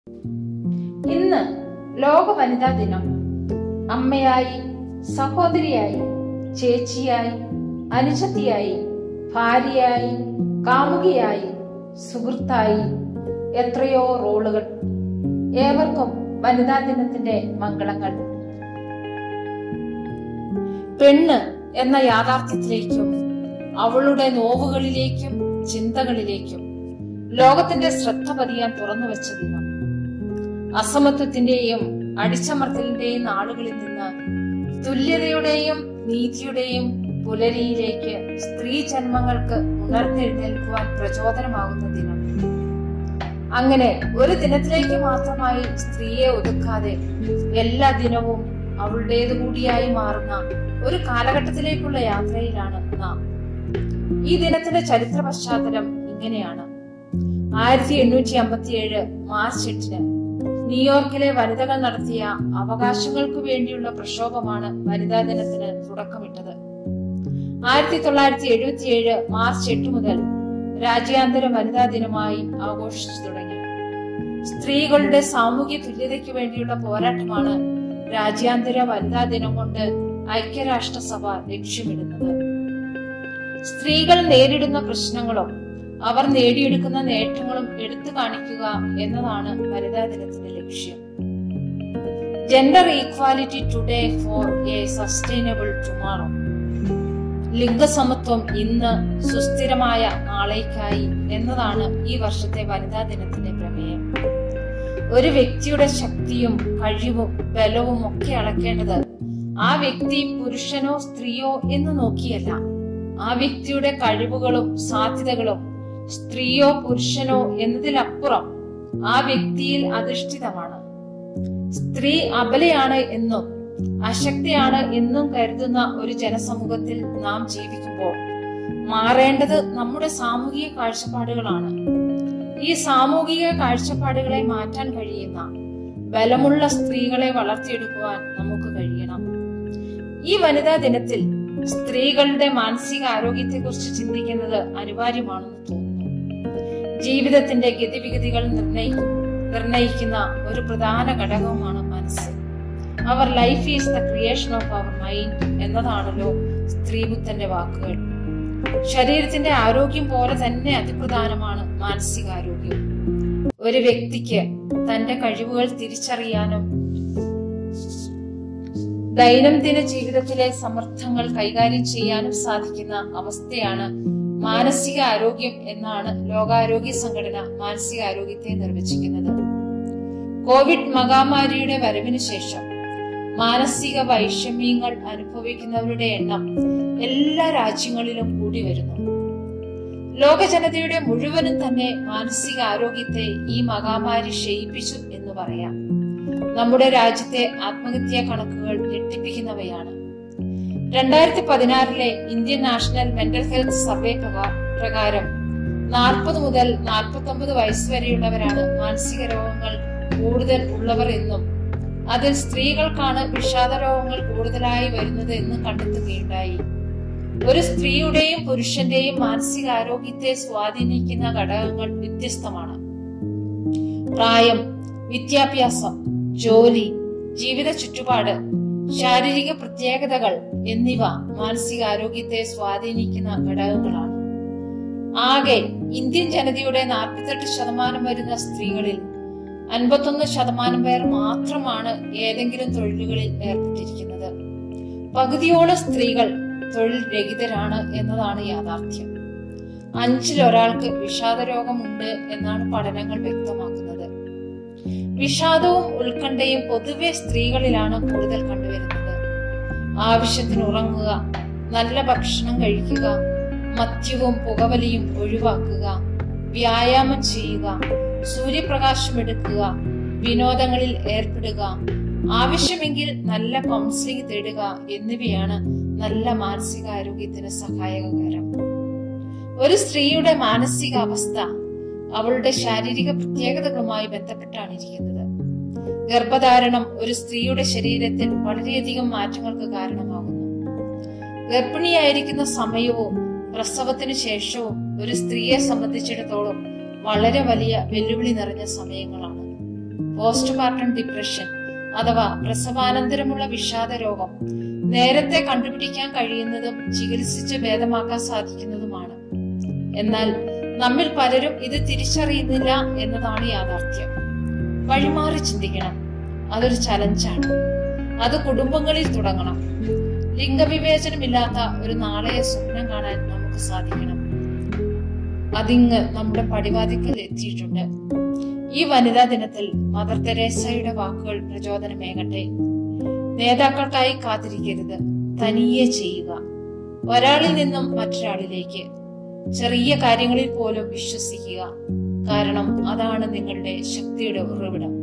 ഇന്ന് ലോക വനിതാ ദിനം അമ്മയായി സഹോദരിയായി ചേച്ചിയായി അനുജത്തിയായി ഭാര്യയായി കാമുകിയായി സുഹൃത്തായി എത്രയോ റോളുകൾ ഏവർക്കും വനിതാ ദിനത്തിന്റെ മംഗളങ്ങൾ പെണ്ണ് എന്ന യാഥാർത്ഥ്യത്തിലേക്കും അവളുടെ നോവുകളിലേക്കും ചിന്തകളിലേക്കും ലോകത്തിന്റെ ശ്രദ്ധ പതിയാൻ തുറന്നു വെച്ച ദിനം അസമത്വത്തിന്റെയും അടിച്ചമർത്തലിന്റെയും നാളുകളിൽ നിന്ന് തുല്യതയുടെയും നീതിയുടെയും പുലരിയിലേക്ക് സ്ത്രീ ജന്മങ്ങൾക്ക് ഉണർന്നെഴുന്നേൽക്കുവാൻ പ്രചോദനമാകുന്ന ദിനം അങ്ങനെ ഒരു ദിനത്തിലേക്ക് മാത്രമായി സ്ത്രീയെ ഒതുക്കാതെ എല്ലാ ദിനവും അവളുടേതു കൂടിയായി മാറുന്ന ഒരു കാലഘട്ടത്തിലേക്കുള്ള യാത്രയിലാണ് നാം ഈ ദിനത്തിന്റെ ചരിത്ര പശ്ചാത്തലം ഇങ്ങനെയാണ് ആയിരത്തി എണ്ണൂറ്റി അമ്പത്തിയേഴ് മാർച്ച് എട്ടിന് ന്യൂയോർക്കിലെ വനിതകൾ നടത്തിയ അവകാശങ്ങൾക്ക് വേണ്ടിയുള്ള പ്രക്ഷോഭമാണ് വനിതാ ദിനത്തിന് തുടക്കമിട്ടത് ആയിരത്തി തൊള്ളായിരത്തി എഴുപത്തിയേഴ് മാർച്ച് എട്ട് മുതൽ രാജ്യാന്തര വനിതാ ദിനമായി ആഘോഷിച്ചു തുടങ്ങി സ്ത്രീകളുടെ സാമൂഹ്യ തുല്യതയ്ക്ക് വേണ്ടിയുള്ള പോരാട്ടമാണ് രാജ്യാന്തര വനിതാ ദിനം കൊണ്ട് ഐക്യരാഷ്ട്രസഭ ലക്ഷ്യമിടുന്നത് സ്ത്രീകൾ നേരിടുന്ന പ്രശ്നങ്ങളും അവർ നേടിയെടുക്കുന്ന നേട്ടങ്ങളും എടുത്തു കാണിക്കുക എന്നതാണ് വനിതാ ദിനത്തിന്റെ ലക്ഷ്യം gender equality today for a sustainable tomorrow ലിംഗസമത്വം ഇന്ന് സുസ്ഥിരമായ നാളേക്കായി എന്നതാണ് ഈ വർഷത്തെ വനിതാ ദിനത്തിന്റെ പ്രമേയം ഒരു വ്യക്തിയുടെ ശക്തിയും കഴിവും ബലവും ഒക്കെ അളക്കേണ്ടത് ആ വ്യക്തി പുരുഷനോ സ്ത്രീയോ എന്ന് നോക്കിയല്ല ആ വ്യക്തിയുടെ കഴിവുകളും സാധ്യതകളും സ്ത്രീയോ പുരുഷനോ എന്നതിലപ്പുറം ആ വ്യക്തിയിൽ അധിഷ്ഠിതമാണ് സ്ത്രീ അബലയാണ് എന്നും അശക്തിയാണ് എന്നും കരുതുന്ന ഒരു ജനസമൂഹത്തിൽ നാം ജീവിക്കുമ്പോൾ മാറേണ്ടത് നമ്മുടെ സാമൂഹിക കാഴ്ചപ്പാടുകളാണ് ഈ സാമൂഹിക കാഴ്ചപ്പാടുകളെ മാറ്റാൻ കഴിയുന്ന ബലമുള്ള സ്ത്രീകളെ വളർത്തിയെടുക്കുവാൻ നമുക്ക് കഴിയണം ഈ വനിതാ ദിനത്തിൽ സ്ത്രീകളുടെ മാനസിക ആരോഗ്യത്തെക്കുറിച്ച് ചിന്തിക്കുന്നത് അനിവാര്യമാണെന്ന് തോന്നുന്നു ജീവിതത്തിന്റെ ഗതിവിഗതികൾ നിർണയിക്കും നിർണയിക്കുന്ന ഒരു പ്രധാന ഘടകവുമാണ് മനസ്സ് our life is the creation of our mind എന്നതാണല്ലോ സ്ത്രീബുദ്ധന്റെ വാക്കുകൾ ശരീരത്തിന്റെ ആരോഗ്യം പോലെ തന്നെ അതിപ്രധാനമാണ് മാനസികാരോഗ്യം ഒരു വ്യക്തിക്ക് തന്റെ കഴിവുകൾ തിരിച്ചറിയാനും ദൈനംദിന ജീവിതത്തിലെ സമ്മർദ്ദങ്ങൾ കൈകാര്യം ചെയ്യാനും സാധിക്കുന്ന അവസ്ഥയാണ് മാനസിക ആരോഗ്യം എന്നാണ് ലോകാരോഗ്യ സംഘടന മാനസികാരോഗ്യത്തെ നിർവചിക്കുന്നത് കോവിഡ് മഹാമാരിയുടെ വരവിന് ശേഷം മാനസിക വൈഷമ്യങ്ങൾ അനുഭവിക്കുന്നവരുടെ എണ്ണം എല്ലാ രാജ്യങ്ങളിലും കൂടി വരുന്നു ലോക ജനതയുടെ മുഴുവനും തന്നെ മാനസിക ആരോഗ്യത്തെ ഈ മഹാമാരി ക്ഷയിപ്പിച്ചു എന്ന് പറയാം നമ്മുടെ രാജ്യത്തെ ആത്മഹത്യാ കണക്കുകൾ ഞെട്ടിപ്പിക്കുന്നവയാണ് രണ്ടായിരത്തി പതിനാറിലെ Indian national mental health survey പ്രകാരം നാൽപ്പത് മുതൽ നാൽപ്പത്തി ഒമ്പത് വയസ്സ് വരെയുള്ളവരാണ് മാനസിക രോഗങ്ങൾ കൂടുതൽ ഉള്ളവർ എന്നും അതിൽ സ്ത്രീകൾക്കാണ് വിഷാദ രോഗങ്ങൾ കൂടുതലായി വരുന്നത് എന്ന് കണ്ടെത്തുകയുണ്ടായി ഒരു സ്ത്രീയുടെയും പുരുഷന്റെയും മാനസികാരോഗ്യത്തെ സ്വാധീനിക്കുന്ന ഘടകങ്ങൾ വ്യത്യസ്തമാണ് പ്രായം വിദ്യാഭ്യാസം ജോലി ജീവിത ചുറ്റുപാട് ശാരീരിക പ്രത്യേകതകൾ എന്നിവ മാനസികാരോഗ്യത്തെ സ്വാധീനിക്കുന്ന ഘടകങ്ങളാണ് ആകെ ഇന്ത്യൻ ജനതയുടെ നാൽപ്പത്തെട്ട് ശതമാനം വരുന്ന സ്ത്രീകളിൽ അൻപത്തൊന്ന് ശതമാനം പേർ മാത്രമാണ് ഏതെങ്കിലും തൊഴിലുകളിൽ ഏർപ്പെട്ടിരിക്കുന്നത് പകുതിയോളം സ്ത്രീകൾ തൊഴിൽ രഹിതരാണ് എന്നതാണ് യാഥാർത്ഥ്യം അഞ്ചിൽ ഒരാൾക്ക് വിഷാദരോഗമുണ്ട് എന്നാണ് പഠനങ്ങൾ വ്യക്തമാക്കുന്നത് വിഷാദവും ഉത്കണ്ഠയും പൊതുവെ സ്ത്രീകളിലാണ് കൂടുതൽ കണ്ടുവരുന്നത് ആവശ്യത്തിന് ഉറങ്ങുക നല്ല ഭക്ഷണം കഴിക്കുക മദ്യവും പുകവലിയും ഒഴിവാക്കുക വ്യായാമം ചെയ്യുക സൂര്യപ്രകാശം എടുക്കുക വിനോദങ്ങളിൽ ഏർപ്പെടുക ആവശ്യമെങ്കിൽ നല്ല കൗൺസിലിംഗ് തേടുക എന്നിവയാണ് നല്ല മാനസികാരോഗ്യത്തിന് സഹായകരം ഒരു സ്ത്രീയുടെ മാനസിക അവസ്ഥ അവളുടെ ശാരീരിക പ്രത്യേകതകളുമായി ബന്ധപ്പെട്ടാണ് ഇരിക്കുന്നത് ഗർഭധാരണം ഒരു സ്ത്രീയുടെ ശരീരത്തിൽ വളരെയധികം മാറ്റങ്ങൾക്ക് കാരണമാകുന്നു ഗർഭിണിയായിരിക്കുന്ന സമയവും പ്രസവത്തിന് ശേഷവും ഒരു സ്ത്രീയെ സംബന്ധിച്ചിടത്തോളം വളരെ വലിയ വെല്ലുവിളി നിറഞ്ഞ സമയങ്ങളാണ് പോസ്റ്റ്മോർട്ടം ഡിപ്രഷൻ അഥവാ പ്രസവാനന്തരമുള്ള വിഷാദ രോഗം നേരത്തെ കണ്ടുപിടിക്കാൻ കഴിയുന്നതും ചികിത്സിച്ച് ഭേദമാക്കാൻ സാധിക്കുന്നതുമാണ് എന്നാൽ നമ്മിൽ പലരും ഇത് തിരിച്ചറിയുന്നില്ല എന്നതാണ് യാഥാർത്ഥ്യം വഴിമാറി ചിന്തിക്കണം അതൊരു ചലഞ്ചാണ് അത് കുടുംബങ്ങളിൽ തുടങ്ങണം ലിംഗവിവേചനമില്ലാത്ത ഒരു നാളെയെ സ്വപ്നം കാണാൻ നമുക്ക് സാധിക്കണം അതിങ്ങ് നമ്മുടെ പടിവാതിക്കൽ എത്തിയിട്ടുണ്ട് ഈ വനിതാ ദിനത്തിൽ മദർ തെരേസയുടെ വാക്കുകൾ പ്രചോദനമേകട്ടെ നേതാക്കൾക്കായി കാത്തിരിക്കരുത് തനിയെ ചെയ്യുക ഒരാളിൽ നിന്നും മറ്റൊരാളിലേക്ക് ചെറിയ കാര്യങ്ങളിൽ പോലും വിശ്വസിക്കുക കാരണം അതാണ് നിങ്ങളുടെ ശക്തിയുടെ ഉറവിടം